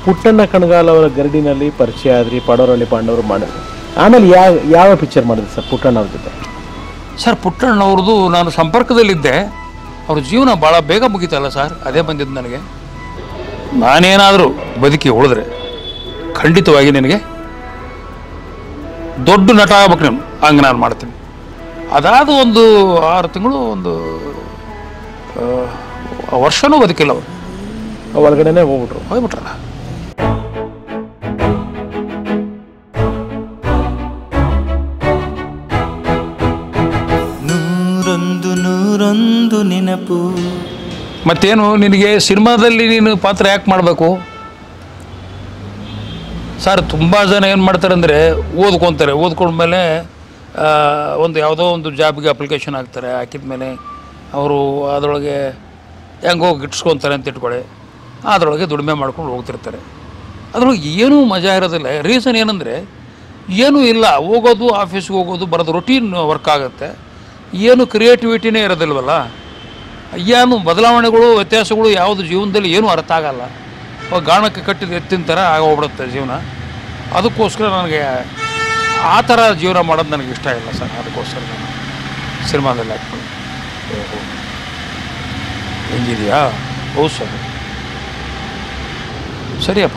ಪುಟ್ಟಣ್ಣ ಕಣಗಾಲ್ ಅವರ ಗರಡಿನಲ್ಲಿ ಪರಿಚಯ ಆದ್ರಿ ಪಡೋರಳ್ಳಿ ಪಾಂಡವರು ಮಾಡಿದ್ರು ಆಮೇಲೆ ಯಾವ ಯಾವ ಪಿಕ್ಚರ್ ಮಾಡಿದ್ರಿ ಸರ್ ಪುಟ್ಟಣ್ಣ ಅವ್ರ ಜೊತೆ ಸರ್ ಪುಟ್ಟಣ್ಣವ್ರದ್ದು ನಾನು ಸಂಪರ್ಕದಲ್ಲಿದ್ದೆ ಅವ್ರ ಜೀವನ ಭಾಳ ಬೇಗ ಮುಗೀತಲ್ಲ ಸರ್ ಅದೇ ಬಂದಿದ್ದು ನನಗೆ ನಾನೇನಾದರೂ ಬದುಕಿ ಉಳಿದ್ರೆ ಖಂಡಿತವಾಗಿ ನಿನಗೆ ದೊಡ್ಡ ನಟ ಆಗ್ಬೇಕು ನೀನು ಹಂಗೆ ನಾನು ಮಾಡ್ತೀನಿ ಅದಾದ ಒಂದು ಆರು ತಿಂಗಳು ಒಂದು ಆ, ವರ್ಷನೂ ಬದುಕಿಲ್ಲ ಅವರು ಒಳಗಡೆನೆ ಹೋಗ್ಬಿಟ್ರು ಹೋಗ್ಬಿಟ್ರಲ್ಲ ನೂರೊಂದು ನೂರೊಂದು ನೆನಪು ಮತ್ತೇನು ನಿನಗೆ ಸಿನಿಮಾದಲ್ಲಿ ನೀನು ಪಾತ್ರ ಯಾಕೆ ಮಾಡಬೇಕು ಸರ್ ತುಂಬ ಜನ ಏನು ಮಾಡ್ತಾರೆ ಅಂದರೆ ಓದ್ಕೊತಾರೆ ಓದ್ಕೊಂಡ್ಮೇಲೆ ಆ, ಒಂದು ಯಾವುದೋ ಒಂದು ಜಾಬ್ಗೆ ಅಪ್ಲಿಕೇಶನ್ ಹಾಕ್ತಾರೆ ಹಾಕಿದ ಮೇಲೆ ಅವರು ಅದರೊಳಗೆ ಹೆಂಗೋ ಗಿಟ್ಸ್ಕೊತಾರೆ ಅಂತ ಇಟ್ಕೊಳ್ಳಿ ಅದರೊಳಗೆ ದುಡಿಮೆ ಮಾಡ್ಕೊಂಡು ಹೋಗ್ತಿರ್ತಾರೆ ಅದ್ರೊಳಗೆ ಏನೂ ಮಜಾ ಇರೋದಿಲ್ಲ ರೀಸನ್ ಏನಂದರೆ ಏನೂ ಇಲ್ಲ ಹೋಗೋದು ಆಫೀಸ್ಗೆ ಹೋಗೋದು ಬರೋದು ರೊಟೀನ್ ವರ್ಕ್ ಆಗುತ್ತೆ ಏನು ಕ್ರಿಯೇಟಿವಿಟಿನೇ ಇರೋದಿಲ್ವಲ್ಲ ಏನು ಬದಲಾವಣೆಗಳು ವ್ಯತ್ಯಾಸಗಳು ಯಾವುದು ಜೀವನದಲ್ಲಿ ಏನೂ ಅರ್ಥ ಆಗಲ್ಲ ಅವಾಗ ಗಾಣಕ್ಕೆ ಕಟ್ಟಿದ ಎತ್ತಿನ ಥರ ಆಗೋಗ್ಬಿಡುತ್ತೆ ಜೀವನ ಅದಕ್ಕೋಸ್ಕರ ನನಗೆ ಆ ಥರ ಜೀವನ ಮಾಡೋದು ನನಗೆ ಇಷ್ಟ ಇಲ್ಲ ಸರ್ ಅದಕ್ಕೋಸ್ಕರ ನಾನು ಸಿನಿಮಾದಲ್ಲಿ ಹಾಕ್ತೀನಿ ಓಹೋ ಹೆಂಗಿದೆಯಾ ಹೌದು ಸರ್ ಸರಿಯಪ್ಪ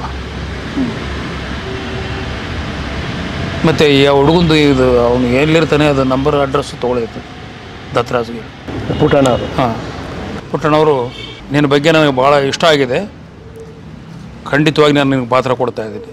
ಮತ್ತು ಈ ಹುಡುಗಂದು ಇದು ಅವನು ಎಲ್ಲಿರ್ತಾನೆ ಅದು ನಂಬರ್ ಅಡ್ರೆಸ್ ತೊಗೊಳೈತೆ ದತ್ತರಾಜ್ಗೆ ಪುಟ್ಟಣ್ಣ ಅವರು ಹಾಂ ಪುಟ್ಟಣ್ಣವರು ನಿನ್ನ ಬಗ್ಗೆ ನನಗೆ ಭಾಳ ಇಷ್ಟ ಆಗಿದೆ ಖಂಡಿತವಾಗಿ ನಾನು ನಿನಗೆ ಪಾತ್ರ ಕೊಡ್ತಾ ಇದ್ದೀನಿ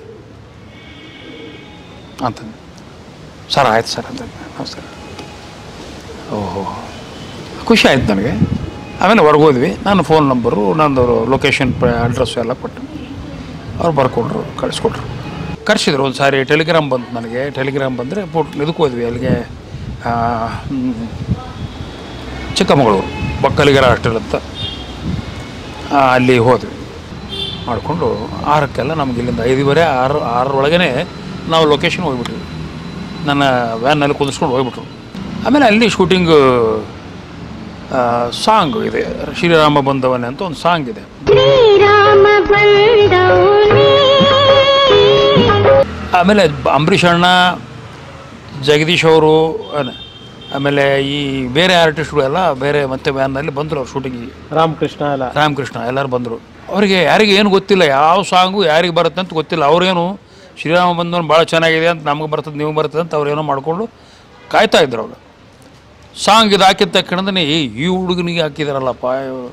ಅಂತಂದೆ ಸರ್ ಆಯ್ತು ಸರ್ ಅಂತಂದೆ ನಮಸ್ಕಾರ ಓಹೋ ಖುಷಿ ಆಯ್ತು ನನಗೆ ಆಮೇಲೆ ಹೊರಗೆ ಹೋದ್ವಿ ನಾನು ಫೋನ್ ನಂಬರು ನಂದು ಲೊಕೇಶನ್ ಅಡ್ರೆಸ್ಸು ಎಲ್ಲ ಕೊಟ್ಟು ಅವ್ರು ಬರ್ಕೊಟ್ರು ಕಳಿಸ್ಕೊಟ್ರು ಕರೆಸಿದ್ರು ಒಂದು ಸಾರಿ ಟೆಲಿಗ್ರಾಮ್ ಬಂತು ನನಗೆ ಟೆಲಿಗ್ರಾಮ್ ಬಂದರೆ ಪುಟ್ ಇದಕ್ಕೆ ಹೋದ್ವಿ ಅಲ್ಲಿಗೆ ಆ, ಹ್ಮ್, ಚಿಕ್ಕಮಗಳೂರು ಬಕ್ಕಲಿಗರ ಹಾಸ್ಟೆಲ್ ಅಂತ ಆ, ಅಲ್ಲಿ ಹೋದ್ವಿ ಮಾಡಿಕೊಂಡು ಆರಕ್ಕೆಲ್ಲ ನಮ್ಗೆ ಇಲ್ಲಿಂದ ಐದುವರೆ ಆರು ಆರರೊಳಗೇ ನಾವು ಲೊಕೇಶನ್ ಹೋಗ್ಬಿಟ್ವಿ ನನ್ನ ವ್ಯಾನಲ್ಲಿ ಕುದಿಸ್ಕೊಂಡು ಹೋಗ್ಬಿಟ್ರು ಆಮೇಲೆ ಅಲ್ಲಿ ಶೂಟಿಂಗು ಸಾಂಗ್ ಇದೆ ಶ್ರೀರಾಮ ಬಂದವನೇ ಅಂತ ಒಂದು ಸಾಂಗ್ ಇದೆ ಶ್ರೀರಾಮ ಬಂದವನೇ ಆಮೇಲೆ ಬ- ಅಂಬರೀಷ್ ಅಣ್ಣ ಜಗದೀಶ್ ಅವರು ಅನ್ನ- ಆಮೇಲೆ ಈ ಬೇರೆ ಆರ್ಟಿಸ್ಟ್ಗಳೆಲ್ಲ ಬೇರೆ ಮತ್ತೆ ವ್ಯಾನ್ನಲ್ಲಿ ಬಂದರು ಅವ್ರು ಶೂಟಿಂಗಿಗೆ ರಾಮಕೃಷ್ಣ ಎಲ್ಲ ರಾಮಕೃಷ್ಣ ಎಲ್ಲರೂ ಬಂದರು ಅವರಿಗೆ ಯಾರಿಗೆ ಏನು ಗೊತ್ತಿಲ್ಲ ಯಾವ ಸಾಂಗು ಯಾರಿಗೆ ಬರುತ್ತೆ ಅಂತ ಗೊತ್ತಿಲ್ಲ ಅವ್ರೇನು ಶ್ರೀರಾಮ ಬಂದವನು ಭಾಳ ಚೆನ್ನಾಗಿದೆ ಅಂತ ನಮಗೆ ಬರ್ತದೆ ನೀವು ಬರ್ತದೆ ಅಂತ ಅವ್ರೇನೋ ಮಾಡಿಕೊಂಡು ಕಾಯ್ತಾ ಇದ್ರು ಅವರು ಸಾಂಗ್ ಇದು ಹಾಕಿದ ತಕ್ಷಣನೇ ಏ ಈ ಹುಡುಗನಿಗೆ ಹಾಕಿದಾರಲ್ಲಪ್ಪ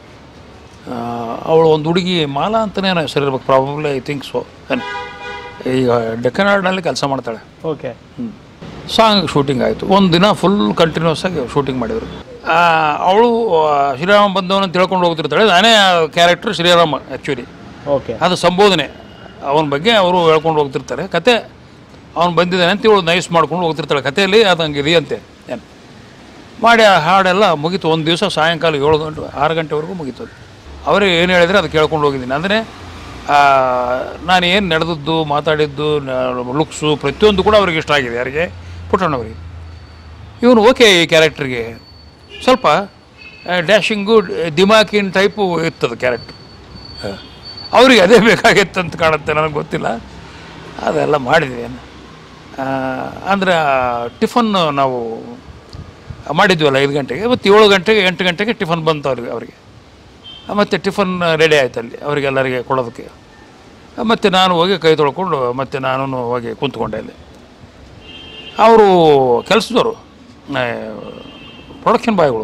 ಅವಳು ಒಂದು ಹುಡುಗಿ ಮಾಲಾ ಅಂತಲೇ ಹೆಸರು ಇರ್ಬೇಕು ಪ್ರಾಬಬ್ಲಿ ಐ ಥಿಂಕ್ ಸೊ ಈಗ ಡೆಕ್ಕನಾಡ್ನಲ್ಲಿ ಕೆಲಸ ಮಾಡ್ತಾಳೆ ಓಕೆ ಸಾಂಗ್ ಶೂಟಿಂಗ್ ಆಯಿತು ಒಂದು ದಿನ ಫುಲ್ ಕಂಟಿನ್ಯೂಸ್ ಆಗಿ ಶೂಟಿಂಗ್ ಮಾಡಿದರು ಅವಳು ಶ್ರೀರಾಮ ಬಂದವನು ಅಂತ ತಿಳ್ಕೊಂಡು ಹೋಗ್ತಿರ್ತಾಳೆ ನಾನೇ ಕ್ಯಾರೆಕ್ಟರ್ ಶ್ರೀರಾಮ ಆ್ಯಕ್ಚುಲಿ ಓಕೆ ಅದು ಸಂಬೋಧನೆ ಅವನ ಬಗ್ಗೆ ಅವರು ಹೇಳ್ಕೊಂಡು ಹೋಗ್ತಿರ್ತಾರೆ ಕತೆ ಅವನು ಬಂದಿದ್ದಾನೆ ಅಂತ ಇವಳು ನೈಸ್ ಮಾಡ್ಕೊಂಡು ಹೋಗ್ತಿರ್ತಾಳೆ ಕಥೆಯಲ್ಲಿ ಅದು ಹಂಗೆ ಇದೆಯಂತೆ ಏನು ಮಾಡಿ ಆ ಹಾಡೆಲ್ಲ ಮುಗೀತು ಒಂದು ದಿವಸ ಸಾಯಂಕಾಲ ಏಳು ಗಂಟೆ ಆರು ಗಂಟೆವರೆಗೂ ಮುಗೀತು ಅದು ಅವರೇ ಏನು ಹೇಳಿದರೆ ಅದು ಕೇಳ್ಕೊಂಡು ಹೋಗಿದ್ದೀನಿ ಅಂದರೆ ನಾನು ಏನು ನಡೆದದ್ದು ಮಾತಾಡಿದ್ದು ಲುಕ್ಸು ಪ್ರತಿಯೊಂದು ಕೂಡ ಅವ್ರಿಗೆ ಇಷ್ಟ ಆಗಿದೆ ಯಾರಿಗೆ ಪುಟ್ಟಣ್ಣವರಿಗೆ ಇವನು ಓಕೆ ಈ ಕ್ಯಾರೆಕ್ಟ್ರಿಗೆ ಸ್ವಲ್ಪ ಡ್ಯಾಶಿಂಗು ದಿಮಾಕಿನ್ ಟೈಪು ಇತ್ತದು ಕ್ಯಾರೆಕ್ಟ್ರ್ ಅವ್ರಿಗೆ ಅದೇ ಬೇಕಾಗಿತ್ತು ಅಂತ ಕಾಣುತ್ತೆ ನನಗೆ ಗೊತ್ತಿಲ್ಲ ಅದೆಲ್ಲ ಮಾಡಿದ್ವಿ ಅಂದರೆ ಟಿಫನ್ ನಾವು ಮಾಡಿದ್ವಲ್ಲ ಐದು ಗಂಟೆಗೆ ಮತ್ತು ಏಳು ಗಂಟೆಗೆ ಎಂಟು ಗಂಟೆಗೆ ಟಿಫನ್ ಬಂತು ಅವ್ರಿಗೆ ಅವರಿಗೆ ಮತ್ತು ಟಿಫನ್ ರೆಡಿ ಆಯ್ತು ಅಲ್ಲಿ ಅವರಿಗೆಲ್ಲರಿಗೆ ಕೊಡೋದಕ್ಕೆ ಮತ್ತು ನಾನು ಹೋಗಿ ಕೈ ತೊಳ್ಕೊಂಡು ಮತ್ತು ನಾನು ಹೋಗಿ ಕೂತ್ಕೊಂಡೆ ಅಲ್ಲಿ ಅವರು ಕೆಲಸದವರು ಪ್ರೊಡಕ್ಷನ್ ಬಾಯ್ಗಳು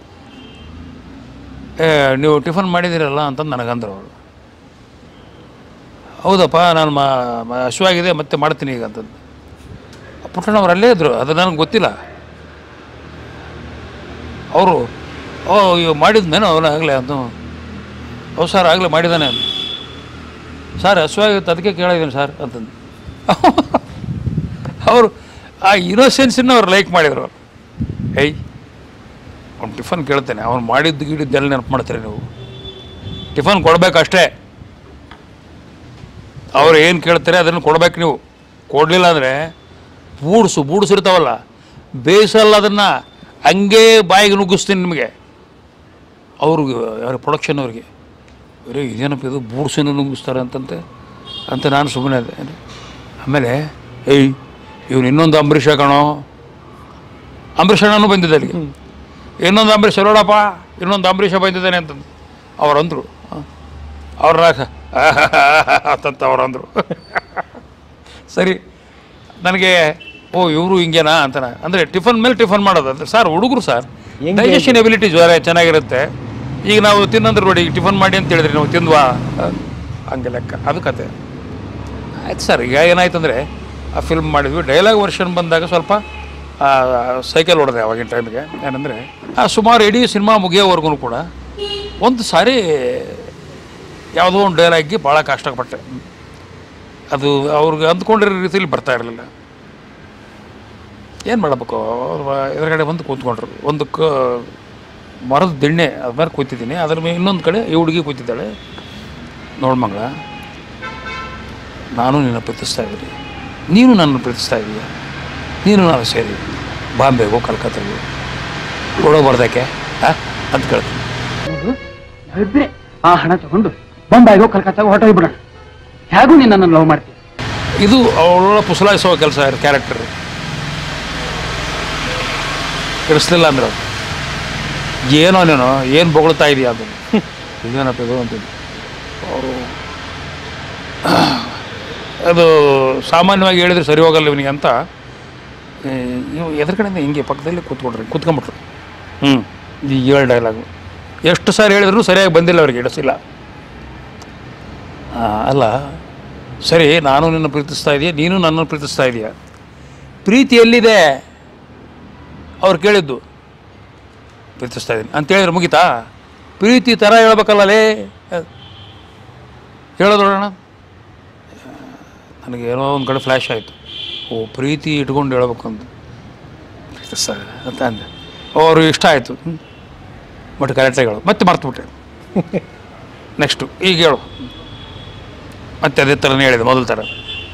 ಏ ನೀವು ಟಿಫನ್ ಮಾಡಿದ್ದೀರಲ್ಲ ಅಂತಂದು ನನಗಂದ್ರು ಅವರು ಹೌದಪ್ಪ ನಾನು ಮಾ ಮ- ಹಸಿವಾಗಿದೆ ಮತ್ತೆ ಮಾಡ್ತೀನಿ ಈಗ ಅಂತಂದು ಪುಟ್ಟಣ್ಣವ್ರು ಅಲ್ಲೇ ಇದ್ದರು ಅದು ನನಗೆ ಗೊತ್ತಿಲ್ಲ ಅವರು ಓ ಇವ್ ಮಾಡಿದ್ನೇನೋ ಅವನು ಆಗಲೇ ಅಂತ ಹೌದು ಸರ್ ಆಗಲೇ ಮಾಡಿದ್ದಾನೆ ಅಂತ ಸರ್ ಹಸುವಾಗಿತ್ತು ಅದಕ್ಕೆ ಕೇಳಿದ್ದೀನಿ ಸರ್ ಅಂತಂದು ಅವರು ಆ ಇನೋಸೆನ್ಸನ್ನ ಅವ್ರು ಲೈಕ್ ಮಾಡಿದ್ರು ಅವ್ರು ಏಯ್ ಅವ್ನು ಟಿಫನ್ ಕೇಳ್ತೇನೆ ಅವ್ನು ಮಾಡಿದ್ದು ಗಿಡಿದ್ದೆಲ್ಲ ನೆನಪು ಮಾಡ್ತಾರೆ ನೀವು ಟಿಫನ್ ಕೊಡಬೇಕಷ್ಟೇ ಅವ್ರು ಏನು ಕೇಳ್ತಾರೆ ಅದನ್ನು ಕೊಡ್ಬೇಕು ನೀವು ಕೊಡಲಿಲ್ಲ ಅಂದರೆ ಬೂಡ್ಸು ಬೂಡ್ಸು ಇರ್ತಾವಲ್ಲ ಬೇಯಿಸಲ್ಲ ಅದನ್ನು ಹಂಗೆ ಬಾಯಿಗೆ ನುಗ್ಗಿಸ್ತೀನಿ ನಿಮಗೆ ಅವ್ರಿಗೆ ಯಾರು ಪ್ರೊಡಕ್ಷನ್ ಅವ್ರಿಗೆ ಬರೀ ಇದೇನಪ್ಪ ಇದು ಬೂಡ್ಸನ್ನು ನುಗ್ಗಿಸ್ತಾರೆ ಅಂತಂತೆ ಅಂತ ನಾನು ಸುಮ್ಮನೆ ಅದೆ ಆಮೇಲೆ ಏಯ್ ಇವನು ಇನ್ನೊಂದು ಅಂಬರೀಷ ಕಣೋ ಅಂಬರೀಷ ಅಣ್ಣನೂ ಬಂದಿದ್ದೆ ಅಲ್ಲಿಗೆ ಇನ್ನೊಂದು ಅಂಬರೀಷ ನೋಡಪ್ಪ ಇನ್ನೊಂದು ಅಂಬರೀಷ ಬಂದಿದ್ದಾನೆ ಅಂತಂದು ಅವ್ರು ಅಂದರು ಅವ್ರ ಅಂತಂತ ಅವ್ರು ಅಂದರು ಸರಿ ನನಗೆ ಓ ಇವರು ಹಿಂಗೇನಾ ಅಂತ ಅಂದರೆ ಟಿಫನ್ ಮೇಲೆ ಟಿಫನ್ ಮಾಡೋದು ಅಂದ್ರೆ ಸರ್ ಹುಡುಗರು ಸರ್ ಹೆಂಗೆ ಡೈಜೆಷನ್ ಎಬಿಲಿಟಿ ಜ್ವರ ಚೆನ್ನಾಗಿರುತ್ತೆ ಈಗ ನಾವು ತಿನ್ನಂದ್ರೆ ನೋಡಿ ಈಗ ಟಿಫನ್ ಮಾಡಿ ಅಂತ ಹೇಳಿದ್ರಿ ನಾವು ತಿಂದ್ವಾ ಹಂಗೆ ಲೆಕ್ಕ ಅದು ಕತೆ ಆಯ್ತು ಸರ್ ಈಗ ಏನಾಯ್ತು ಅಂದರೆ ಆ ಫಿಲ್ಮ್ ಮಾಡಿದ್ವಿ ಡೈಲಾಗ್ ವರ್ಷನ್ ಬಂದಾಗ ಸ್ವಲ್ಪ ಸೈಕಲ್ ಹೊಡೆದೆ ಅವಾಗಿನ ಟೈಮಿಗೆ ಏನಂದರೆ ಆ ಸುಮಾರು ಇಡೀ ಸಿನಿಮಾ ಮುಗಿಯೋವರೆಗೂ ಕೂಡ ಒಂದು ಸಾರಿ ಯಾವುದೋ ಒಂದು ಡೈಲಾಗ್ಗೆ ಭಾಳ ಕಷ್ಟಪಟ್ಟೆ ಅದು ಅವ್ರಿಗೆ ಅಂದ್ಕೊಂಡಿರೋ ರೀತಿಯಲ್ಲಿ ಬರ್ತಾ ಇರಲಿಲ್ಲ ಏನು ಮಾಡಬೇಕು ಅವ್ರು ಎದುರುಗಡೆ ಬಂದು ಕೂತ್ಕೊಂಡ್ರು ಒಂದು ಕ ಮರದ ದಿಣ್ಣೆ ಅದ್ರ ಮೇಲೆ ಕೂತಿದ್ದೀನಿ ಅದ್ರ ಮೇಲೆ ಇನ್ನೊಂದು ಕಡೆ ಈ ಹುಡುಗಿ ಕೂತಿದ್ದಾಳೆ ನೋಡ್ಮಂಗಳ ನಾನು ನಿನ್ನ ಪ್ರೀತಿಸ್ತಾ ಇದ್ದೀನಿ ನೀನು ನನ್ನನ್ನು ಪ್ರೀತಿಸ್ತಾ ಇದೀಯ ನೀನು ನಾನು ಸೇರಿ ಬಾಂಬೆಗೋ ಕಲ್ಕತ್ತಾಗೋ ಓಡೋಗ್ಬಾರ್ದಕ್ಕೆ ಹಾಂ ಅಂತ ಕೇಳ್ತೀನಿ ನಾವಿಬ್ರೆ ಆ ಹಣ ತಗೊಂಡು ಬೊಂಬಾಯಿಗೋ ಕಲ್ಕತ್ತಾಗ ಹೊರಟೋಗ್ಬಿಡೋಣ ಹೇಗೂ ನೀನು ನನ್ನನ್ನು ಲವ್ ಮಾಡ್ತೀಯ ಇದು ಅವಳ ಪುಸಲಾಯಿಸೋ ಕೆಲಸ ಕ್ಯಾರೆಕ್ಟರ್ ಕೆಡಿಸ್ಲಿಲ್ಲ ಅಂದ್ರೆ ಅದು ಏನೋ ನೀನು ಏನು ಬೊಗಳ್ತಾ ಇದೆಯಾ ಅದು ಇದೇನಪ್ಪ ಇದು ಅಂತಿದ್ದು ಅವರು ಅದು ಸಾಮಾನ್ಯವಾಗಿ ಹೇಳಿದ್ರೆ ಸರಿ ಹೋಗಲ್ಲ ಇವನಿಗೆ ಅಂತ ಏ, ಇವು ಎದುರುಗಡೆಯಿಂದ ಹಿಂಗೆ ಪಕ್ಕದಲ್ಲಿ ಕೂತ್ಕೊಂಡ್ರಿ ಕೂತ್ಕೊಂಬಿಟ್ರು ಹ್ಞೂ ಈ ಏಳು ಡೈಲಾಗು ಎಷ್ಟು ಸಾರಿ ಹೇಳಿದ್ರು ಸರಿಯಾಗಿ ಬಂದಿಲ್ಲ ಅವ್ರಿಗೆ ಇಡಿಸಿಲ್ಲ ಆ, ಅಲ್ಲ ಸರಿ ನಾನು ನಿನ್ನ ಪ್ರೀತಿಸ್ತಾ ಇದೆಯಾ ನೀನು ನನ್ನನ್ನು ಪ್ರೀತಿಸ್ತಾ ಇದೆಯಾ ಪ್ರೀತಿ ಎಲ್ಲಿದೆ ಅವ್ರು ಕೇಳಿದ್ದು ಪ್ರೀತಿಸ್ತಾ ಇದ್ದೀನಿ ಅಂತ ಹೇಳಿದ್ರೆ ಮುಗೀತಾ ಪ್ರೀತಿ ಥರ ಹೇಳ್ಬೇಕಲ್ಲ ಲೇ ಹೇಳೋದೋಣ ನನಗೆ ಏನೋ ಒಂದು ಕಡೆ ಫ್ಲ್ಯಾಶ್ ಆಯಿತು ಓ ಪ್ರೀತಿ ಇಟ್ಕೊಂಡು ಹೇಳ್ಬೇಕು ಅಂತ ಪ್ರೀತಿಸ್ತಾ ಇದ್ದಾರೆ ಅಂತ ಅಂದೆ ಅವರು ಇಷ್ಟ ಆಯಿತು ಬಟ್ ಕರೆಕ್ಟಾಗಿ ಹೇಳು ಮತ್ತೆ ಮರ್ತುಬಿಟ್ಟೆ ನೆಕ್ಸ್ಟು ಈಗ ಹೇಳು ಮತ್ತೆ ಅದೇ ಥರನೇ ಹೇಳಿದೆ ಮೊದಲ ಥರ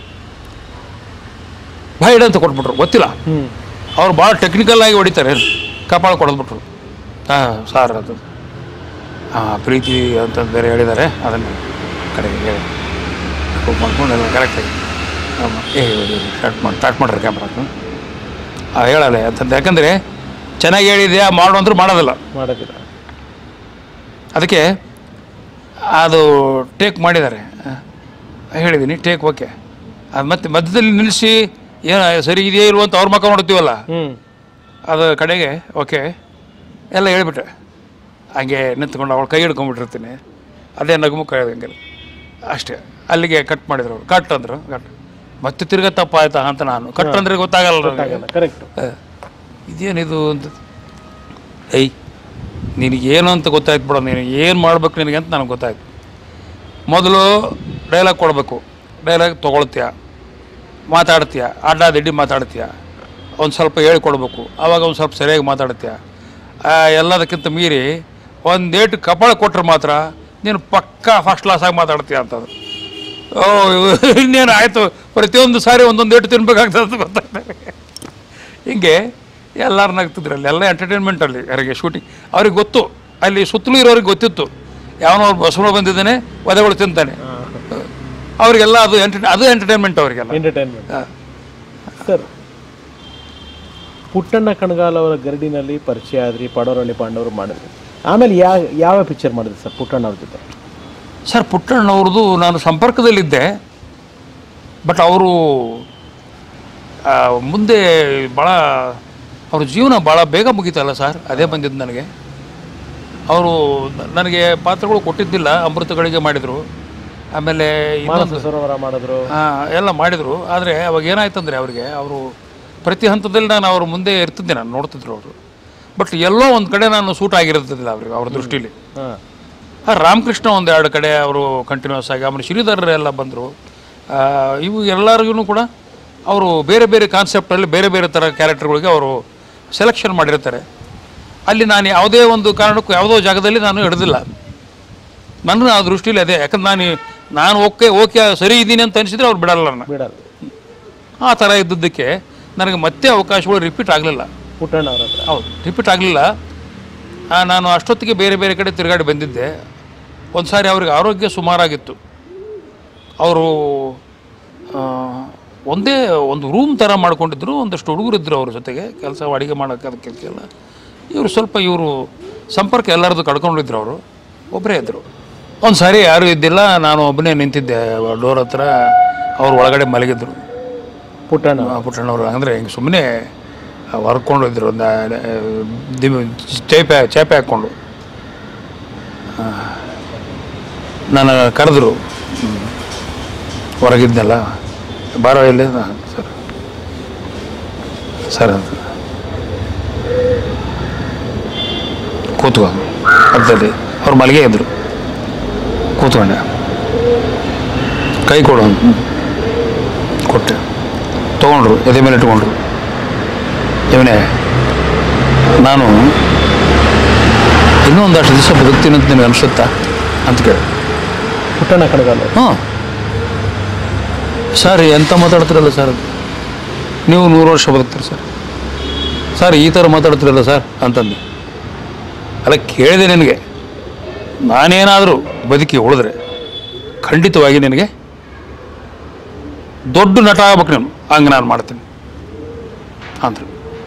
ಬೈಡ್ ಅಂತ ಕೊಟ್ಬಿಟ್ರು ಗೊತ್ತಿಲ್ಲ ಹ್ಞೂ ಅವ್ರು ಭಾಳ ಟೆಕ್ನಿಕಲ್ ಆಗಿ ಹೊಡಿತಾರೆ ಕಪಾಳ ಕೊಡದ್ಬಿಟ್ರು ಹಾಂ ಸಾರ್ ಅದು ಹಾಂ ಪ್ರೀತಿ ಅಂತ ಬೇರೆ ಹೇಳಿದ್ದಾರೆ ಅದನ್ನು ಕಡೆಗೆ ಹೇಳಿ ಮಾಡ್ಕೊಂಡೆಲ್ಲ ಕರೆಕ್ಟಾಗಿ ಏ ಸ್ಟಾರ್ಟ್ ಮಾಡಿ ಸ್ಟಾರ್ಟ್ ಮಾಡ್ರಿ ಕ್ಯಾಮ್ರಾ ಹಾಂ ಹೇಳಲ್ಲ ಅಂತಂದು ಯಾಕಂದರೆ ಚೆನ್ನಾಗಿ ಹೇಳಿದ್ಯಾ ಮಾಡು ಅಂದ್ರೂ ಮಾಡೋದಿಲ್ಲ ಮಾಡೋದಿಲ್ಲ ಅದಕ್ಕೆ ಅದು ಟೇಕ್ ಮಾಡಿದ್ದಾರೆ ಆ, ಹೇಳಿದ್ದೀನಿ ಟೇಕ್ ಓಕೆ ಅದು ಮತ್ತೆ ಮಧ್ಯದಲ್ಲಿ ನಿಲ್ಲಿಸಿ ಏನು ಸರಿ ಇದೆಯಾ ಇಲ್ವೋ ಅಂತ ಅವ್ರ ಮಕ್ಕ ನೋಡ್ತೀವಲ್ಲ ಹ್ಞೂ ಅದು ಕಡೆಗೆ ಓಕೆ ಎಲ್ಲ ಹೇಳ್ಬಿಟ್ಟೆ ಹಂಗೆ ನಿಂತ್ಕೊಂಡು ಅವಳು ಕೈ ಹಿಡ್ಕೊಂಡ್ಬಿಟ್ಟಿರ್ತೀನಿ ಅದೇ ನಗುಮುಖ ಹಂಗೆ ಅಷ್ಟೇ ಅಲ್ಲಿಗೆ ಕಟ್ ಮಾಡಿದ್ರು ಅವ್ರು ಕಟ್ ಅಂದರು ಕಟ್ ಮತ್ತೆ ತಿರ್ಗಾ ತಪ್ಪಾಯ್ತಾ ಅಂತ ನಾನು ಕಟ್ ಅಂದರೆ ಗೊತ್ತಾಗಲ್ಲ ನನಗೆ. ಕರೆಕ್ಟ್ ಆ, ಇದೇನಿದು ಅಂತ ಏಯ್ ನಿನಗೆ ಏನು ಅಂತ ಗೊತ್ತಾಯ್ತು ಬಿಡೋ ನೀನು ಏನು ಮಾಡ್ಬೇಕು ನಿನಗೆ ಅಂತ ನನಗೆ ಗೊತ್ತಾಯ್ತು ಮೊದಲು ಡೈಲಾಗ್ ಕೊಡಬೇಕು ಡೈಲಾಗ್ ತೊಗೊಳ್ತೀಯ ಮಾತಾಡ್ತೀಯ ಅಡ್ಡಾದಿಡ್ಡಿ ಮಾತಾಡ್ತೀಯ ಒಂದು ಸ್ವಲ್ಪ ಹೇಳ್ಕೊಡ್ಬೇಕು ಆವಾಗ ಒಂದು ಸ್ವಲ್ಪ ಸರಿಯಾಗಿ ಮಾತಾಡ್ತೀಯ ಆ, ಎಲ್ಲದಕ್ಕಿಂತ ಮೀರಿ ಒಂದು ಏಟು ಕಪಾಳ ಕೊಟ್ಟರೆ ಮಾತ್ರ ನೀನು ಪಕ್ಕಾ ಫಸ್ಟ್ ಕ್ಲಾಸಾಗಿ ಮಾತಾಡ್ತೀಯ ಅಂತಂದು ಓ ಇನ್ನೇನು ಆಯಿತು ಪ್ರತಿಯೊಂದು ಸಾರಿ ಒಂದೊಂದು ಏಟು ತಿನ್ಬೇಕಾಗ್ತದೆ ಅಂತ ಗೊತ್ತಾಗ್ತದೆ ಹಿಂಗೆ ಎಲ್ಲರೂ ನಗ್ತಿದ್ರಲ್ಲಿ ಎಲ್ಲ ಎಂಟರ್ಟೈನ್ಮೆಂಟಲ್ಲಿ ಯಾರಿಗೆ ಶೂಟಿಂಗ್ ಅವ್ರಿಗೆ ಗೊತ್ತು ಅಲ್ಲಿ ಸುತ್ತಲೂ ಇರೋರಿಗೆ ಗೊತ್ತಿತ್ತು ಯಾವನೋ ಅವ್ರು ಬಸವನ ಬಂದಿದ್ದಾನೆ ಒದೆಗಳು ತಿಂತಾನೆ ಅವರಿಗೆಲ್ಲ ಅದು ಎಂಟರ್ ಅದು ಎಂಟರ್ಟೈನ್ಮೆಂಟ್ ಅವರಿಗೆಲ್ಲ ಎಂಟರ್ಟೈನ್ಮೆಂಟ್ ಸರ್ ಪುಟ್ಟಣ್ಣ ಕಣಗಾಲ್ ಅವರ ಗರಡಿನಲ್ಲಿ ಪರಿಚಯ ಆದ್ರಿ ಪಡೋರಳ್ಳಿ ಪಾಂಡವರು ಮಾಡಿದ್ರಿ ಆಮೇಲೆ ಯಾವ ಯಾವ ಪಿಕ್ಚರ್ ಮಾಡಿದ್ರಿ ಸರ್ ಪುಟ್ಟಣ್ಣ ಅವ್ರ ಜೊತೆ ಸರ್ ಪುಟ್ಟಣ್ಣವ್ರದ್ದು ನಾನು ಸಂಪರ್ಕದಲ್ಲಿದ್ದೆ ಬಟ್ ಅವರು ಮುಂದೆ ಭಾಳ ಅವ್ರ ಜೀವನ ಭಾಳ ಬೇಗ ಮುಗೀತಲ್ಲ ಸರ್ ಅದೇ ಬಂದಿದ್ದು ನನಗೆ ಅವರು ನನಗೆ ಪಾತ್ರಗಳು ಕೊಟ್ಟಿದ್ದಿಲ್ಲ ಅಮೃತಗಳಿಗೆ ಮಾಡಿದರು ಆಮೇಲೆ ಇನ್ನೊಂದು ಮಾನಸ ಸರೋವರ ಮಾಡಿದ್ರು ಆ, ಎಲ್ಲ ಮಾಡಿದರು ಆದರೆ ಅವಾಗ ಏನಾಯ್ತಂದರೆ ಅವರಿಗೆ ಅವರು ಪ್ರತಿ ಹಂತದಲ್ಲಿ ನಾನು ಅವ್ರ ಮುಂದೆ ಇರ್ತಿದ್ದೆ ನಾನು ನೋಡ್ತಿದ್ರು ಅವರು ಬಟ್ ಎಲ್ಲೋ ಒಂದು ಕಡೆ ನಾನು ಸೂಟ್ ಆಗಿರ್ತಿದ್ದಿಲ್ಲ ಅವ್ರಿಗೆ ಅವ್ರ ದೃಷ್ಟಿಲಿ ಹಾಂ ಆ, ರಾಮಕೃಷ್ಣ ಒಂದು ಎರಡು ಕಡೆ ಅವರು ಕಂಟಿನ್ಯೂಸ್ ಆಗಿ ಆಮೇಲೆ ಶ್ರೀಧರ್ ಎಲ್ಲ ಬಂದರು ಇವು ಎಲ್ಲರಿಗೂ ಕೂಡ ಅವರು ಬೇರೆ ಬೇರೆ ಕಾನ್ಸೆಪ್ಟಲ್ಲಿ ಬೇರೆ ಬೇರೆ ಥರ ಕ್ಯಾರೆಕ್ಟರ್ಗಳಿಗೆ ಅವರು ಸೆಲೆಕ್ಷನ್ ಮಾಡಿರ್ತಾರೆ ಅಲ್ಲಿ ನಾನು ಯಾವುದೇ ಒಂದು ಕಾರಣಕ್ಕೂ ಯಾವುದೋ ಜಾಗದಲ್ಲಿ ನಾನು ಹಿಡ್ದಿಲ್ಲ ನನ್ನ ಆ ದೃಷ್ಟಿಲಿ ಅದೇ ಯಾಕಂದ್ರೆ ನಾನು ನಾನು ಓಕೆ ಓಕೆ ಸರಿ ಇದ್ದೀನಿ ಅಂತ ಅನಿಸಿದ್ರೆ ಅವ್ರು ಬಿಡಲ್ಲ ನನ್ನ ಬಿಡಲ್ಲ ಆ ಥರ ಇದ್ದದ್ದಕ್ಕೆ ನನಗೆ ಮತ್ತೆ ಅವಕಾಶಗಳು ರಿಪೀಟ್ ಆಗಲಿಲ್ಲ ಪುಟ್ಟಣ್ಣ ಅವ್ರ ಹತ್ರ ಹೌದು ರಿಪೀಟ್ ಆಗಲಿಲ್ಲ ನಾನು ಅಷ್ಟೊತ್ತಿಗೆ ಬೇರೆ ಬೇರೆ ಕಡೆ ತಿರುಗಾಡಿ ಬಂದಿದ್ದೆ ಒಂದು ಸಾರಿ ಅವ್ರಿಗೆ ಆರೋಗ್ಯ ಸುಮಾರಾಗಿತ್ತು ಅವರು ಒಂದೇ ಒಂದು ರೂಮ್ ಥರ ಮಾಡ್ಕೊಂಡಿದ್ರು ಒಂದಷ್ಟು ಹುಡುಗರು ಇದ್ದರು ಅವ್ರ ಜೊತೆಗೆ ಕೆಲಸ ಅಡುಗೆ ಮಾಡೋಕೆ ಅದಕ್ಕೆಲ್ಲ ಇವರು ಸ್ವಲ್ಪ ಇವರು ಸಂಪರ್ಕ ಎಲ್ಲರದ್ದು ಕಳ್ಕೊಂಡಿದ್ರು ಅವರು ಒಬ್ಬರೇ ಇದ್ದರು ಒಂದು ಸಾರಿ ಯಾರೂ ಇದ್ದಿಲ್ಲ ನಾನು ಒಬ್ಬನೇ ನಿಂತಿದ್ದೆ ಡೋರ್ ಹತ್ರ ಅವ್ರು ಒಳಗಡೆ ಮಲಗಿದ್ರು ಪುಟ್ಟಣ್ಣ ಆ ಪುಟ್ಟಣ್ಣವರು ಅಂದರೆ ಹಿಂಗೆ ಸುಮ್ಮನೆ ಹೊರ್ಕೊಂಡು ಇದ್ರು ಒಂದು ದಿಮ್ ಚೇಪೆ ಚೇಪೆ ಹಾಕ್ಕೊಂಡು ಆ, ನಾನು ಕರೆದ್ರು ಹ್ಮ್. ಹೊರಗಿದ್ನಲ್ಲ ಬಾರೋ ಎಲ್ಲಿ ನಾನು, ಸರ್ ಸರ್ ಅಂತ ಕೂತ್ಕೊ ಅರ್ಧದಲ್ಲಿ ಅವ್ರು ಮಲಗೇ ಇದ್ರು ಕೂತ್ಕೊಂಡೆ ಕೈ ಕೊಡು ಅಂತ ಕೊಟ್ಟೆ ತೊಗೊಂಡ್ರು ಎದೆ ಮೇಲೆ ಇಟ್ಕೊಂಡ್ರು ಇವನೇ ನಾನು ಇನ್ನೂ ಒಂದಷ್ಟು ದಿವಸ ಬದುಕ್ತೀನಿ ಅಂತ ನಿನಗೆ ಅನಿಸುತ್ತಾ ಅಂತ ಕೇಳಿ ಪುಟ್ಟಣ್ಣ ಕಣಗಾಲ ಹಾಂ ಸರ್ ಎಂತ ಮಾತಾಡ್ತಿರಲ್ಲ ಸರ್ ನೀವು ನೂರು ವರ್ಷ ಬದುಕ್ತೀರಿ ಸರ್ ಸರ್ ಈ ಥರ ಮಾತಾಡ್ತಿರಲ್ಲ ಸರ್ ಅಂತಂದೆ ಅಲ್ಲ ಕೇಳಿದೆ ನಿನಗೆ ನಾನೇನಾದರೂ ಬದುಕಿ ಉಳಿದ್ರೆ ಖಂಡಿತವಾಗಿ ನಿನಗೆ ದೊಡ್ಡ ನಟ ಆಗ್ಬೇಕು ನೀನು ಹಂಗೆ ನಾನು ಮಾಡ್ತೀನಿ ಅಂದರು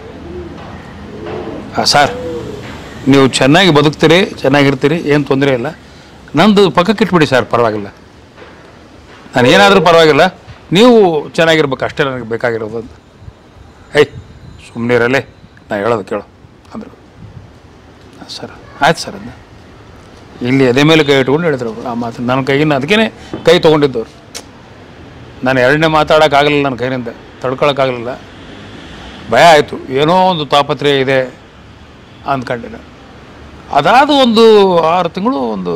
ಹಾಂ ಸರ್ ನೀವು ಚೆನ್ನಾಗಿ ಬದುಕ್ತೀರಿ ಚೆನ್ನಾಗಿರ್ತೀರಿ ಏನು ತೊಂದರೆ ಇಲ್ಲ ನಂದು ಪಕ್ಕಕ್ಕೆ ಇಟ್ಬಿಡಿ ಸರ್ ಪರವಾಗಿಲ್ಲ ನಾನು ಏನಾದರೂ ಪರವಾಗಿಲ್ಲ ನೀವು ಚೆನ್ನಾಗಿರ್ಬೇಕು ಅಷ್ಟೇ ನನಗೆ ಬೇಕಾಗಿರೋದು ಅಂತ ಏಯ್ ಸುಮ್ಮನೆ ಇರಲ್ಲೇ ನಾ ಹೇಳೋದು ಕೇಳು ಅಂದರು ಸರ್ ಆಯ್ತು ಸರ್ ಅದನ್ನ ಇಲ್ಲಿ ಎದೆ ಮೇಲೆ ಕೈ ಇಟ್ಕೊಂಡು ಹೇಳಿದ್ರು ಅವ್ರು ಆ ಮಾತು ನನ್ನ ಕೈಗಿನ ಅದಕ್ಕೇ ಕೈ ತೊಗೊಂಡಿದ್ದವ್ರು ನಾನು ಎರಡನೇ ಮಾತಾಡೋಕ್ಕಾಗಲಿಲ್ಲ ನನ್ನ ಕೈನಿಂದ ತಡ್ಕೊಳಕ್ಕಾಗಲಿಲ್ಲ ಭಯ ಆಯಿತು ಏನೋ ಒಂದು ತಾಪತ್ರಯ ಇದೆ ಅಂದ್ಕೊಂಡಿಲ್ಲ ಅದಾದ ಒಂದು ಆರು ತಿಂಗಳು ಒಂದು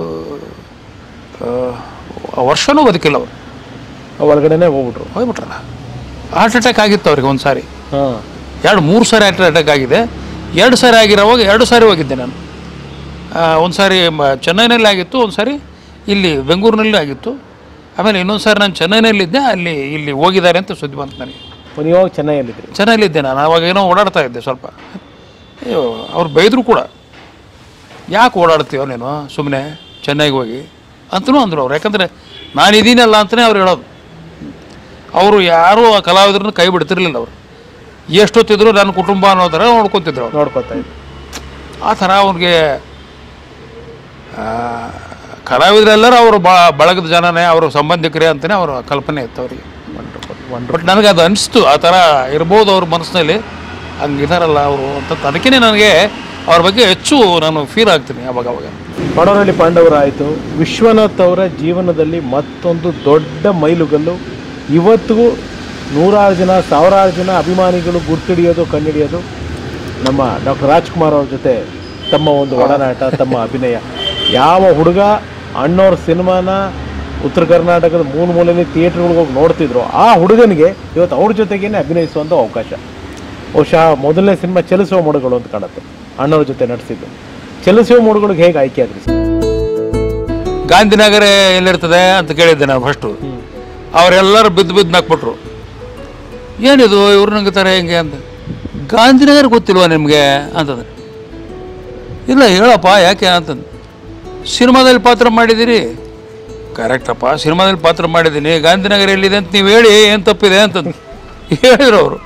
ಆ, ವರ್ಷನೂ ಬದುಕಿಲ್ಲ ಅವರು ಒಳಗಡೆನೆ ಹೋಗ್ಬಿಟ್ರು ಹೋಗ್ಬಿಟ್ರಲ್ಲ ಹಾರ್ಟ್ ಅಟ್ಯಾಕ್ ಆಗಿತ್ತು ಅವ್ರಿಗೆ ಒಂದು ಸಾರಿ ಹಾಂ ಎರಡು ಮೂರು ಸಾರಿ ಹಾರ್ಟ್ ಅಟ್ಯಾಕ್ ಆಗಿದೆ ಎರಡು ಸಾರಿ ಆಗಿರೋವಾಗ ಎರಡು ಸಾರಿ ಹೋಗಿದ್ದೆ ನಾನು ಒಂದು ಸಾರಿ ಮ- ಚೆನ್ನೈನಲ್ಲಿ ಆಗಿತ್ತು ಒಂದು ಸಾರಿ ಇಲ್ಲಿ ಬೆಂಗಳೂರಿನಲ್ಲಿ ಆಗಿತ್ತು ಆಮೇಲೆ ಇನ್ನೊಂದು ಸಾರಿ ನಾನು ಚೆನ್ನೈನಲ್ಲಿದ್ದೆ ಅಲ್ಲಿ ಇಲ್ಲಿ ಹೋಗಿದ್ದಾರೆ ಅಂತ ಸುದ್ದಿ ಬಂತು ನನಗೆ ನೀವು ಯಾವಾಗ ಚೆನ್ನೈಯಲ್ಲಿದ್ರಿ ಚೆನ್ನೈಲಿದ್ದೆ ನಾನು ಆವಾಗ ಏನೋ ಓಡಾಡ್ತಾ ಇದ್ದೆ ಸ್ವಲ್ಪ ಅಯ್ಯೋ ಅವ್ರು ಬೈದರು ಕೂಡ ಯಾಕೆ ಓಡಾಡ್ತೀವೋ ನೀನು ಸುಮ್ಮನೆ ಚೆನ್ನೈಗೆ ಹೋಗಿ ಅಂತಲೂ ಅಂದರು ಅವ್ರು ಯಾಕಂದರೆ ನಾನು ಇದೀನಲ್ಲ ಅಂತಲೇ ಅವ್ರು ಹೇಳೋದು ಅವರು ಯಾರೂ ಆ ಕಲಾವಿದ್ರನ್ನ ಕೈ ಬಿಡ್ತಿರ್ಲಿಲ್ಲ ಅವರು ಎಷ್ಟೊತ್ತಿದ್ರು ನನ್ನ ಕುಟುಂಬ ಅನ್ನೋ ಥರ ನೋಡ್ಕೊತಿದ್ರು ಅವ್ರು ನೋಡ್ಕೊತಾ ಇದ್ರಿ ಆ ಥರ ಅವ್ರಿಗೆ ಆ, ಕಲಾವಿದರೆಲ್ಲರೂ ಅವರು ಬ ಬಳಗದ ಜನನೇ ಅವರು ಸಂಬಂಧಿಕರೇ ಅಂತಲೇ ಅವರ ಕಲ್ಪನೆ ಇತ್ತು ಅವರಿಗೆ ಬಟ್ ನನಗೆ ಅದು ಅನಿಸ್ತು ಆ ಥರ ಇರ್ಬೋದು ಅವ್ರ ಮನಸ್ಸಿನಲ್ಲಿ ಹಂಗಿದಾರಲ್ಲ ಅವರು ಅಂತ ಅದಕ್ಕೇ ನನಗೆ ಅವ್ರ ಬಗ್ಗೆ ಹೆಚ್ಚು ನಾನು ಫೀಲ್ ಆಗ್ತೀನಿ ಅವಾಗ ಅವಾಗ ಪಡವರಳ್ಳಿ ಪಾಂಡವರಾಯಿತು ವಿಶ್ವನಾಥ್ ಅವರ ಜೀವನದಲ್ಲಿ ಮತ್ತೊಂದು ದೊಡ್ಡ ಮೈಲುಗಲ್ಲು ಇವತ್ತಿಗೂ ನೂರಾರು ಜನ ಸಾವಿರಾರು ಜನ ಅಭಿಮಾನಿಗಳು ಗುರ್ತಿಡಿಯೋದು ಕಂಡಿಡಿಯೋದು ನಮ್ಮ ಡಾಕ್ಟರ್ ರಾಜ್ಕುಮಾರ್ ಅವ್ರ ಜೊತೆ ತಮ್ಮ ಒಂದು ಒಡನಾಟ ತಮ್ಮ ಅಭಿನಯ ಯಾವ ಹುಡುಗ ಅಣ್ಣವ್ರ ಸಿನಿಮಾನ ಉತ್ತರ ಕರ್ನಾಟಕದ ಮೂಲ ಮೂಲೆಯಲ್ಲಿ ಥಿಯೇಟ್ರ್ಗಳಿಗೆ ಹೋಗಿ ನೋಡ್ತಿದ್ರು ಆ ಹುಡುಗನಿಗೆ ಇವತ್ತು ಅವ್ರ ಜೊತೆಗೇನೆ ಅಭಿನಯಿಸುವಂಥ ಅವಕಾಶ ಬಹುಶಃ ಮೊದಲನೇ ಸಿನಿಮಾ ಚಲಿಸುವ ಮೋಡಗಳು ಅಂತ ಕಾಣುತ್ತೆ ಅಣ್ಣವ್ರ ಜೊತೆ ನಡೆಸಿದ್ದು ಚಲಿಸುವ ಮೋಡಗಳಿಗೆ ಹೇಗೆ ಆಯ್ಕೆ ಆದ್ರಿ ಸರ್ ಗಾಂಧಿನಗರ ಎಲ್ಲಿರ್ತದೆ ಅಂತ ಕೇಳಿದ್ದೆ ನಾನು ಫಸ್ಟು ಅವರೆಲ್ಲರೂ ಬಿದ್ದು ಬಿದ್ದು ನಕ್ಬಿಟ್ರು ಏನಿದು ಇವ್ರು ನಂಗೆ ಹೆಂಗೆ ಅಂತ ಗಾಂಧಿನಗರ ಗೊತ್ತಿಲ್ವಾ ನಿಮಗೆ ಅಂತಂದ್ರೆ ಇಲ್ಲ ಹೇಳಪ್ಪ ಯಾಕೆ ಅಂತಂದು ಸಿನಿಮಾದಲ್ಲಿ ಪಾತ್ರ ಮಾಡಿದ್ದೀರಿ ಕರೆಕ್ಟಪ್ಪ ಸಿನಿಮಾದಲ್ಲಿ ಪಾತ್ರ ಮಾಡಿದ್ದೀನಿ ಗಾಂಧಿನಗರ ಎಲ್ಲಿದೆ ಅಂತ ನೀವು ಹೇಳಿ ಏನು ತಪ್ಪಿದೆ ಅಂತಂದು ಹೇಳಿದ್ರು ಅವರು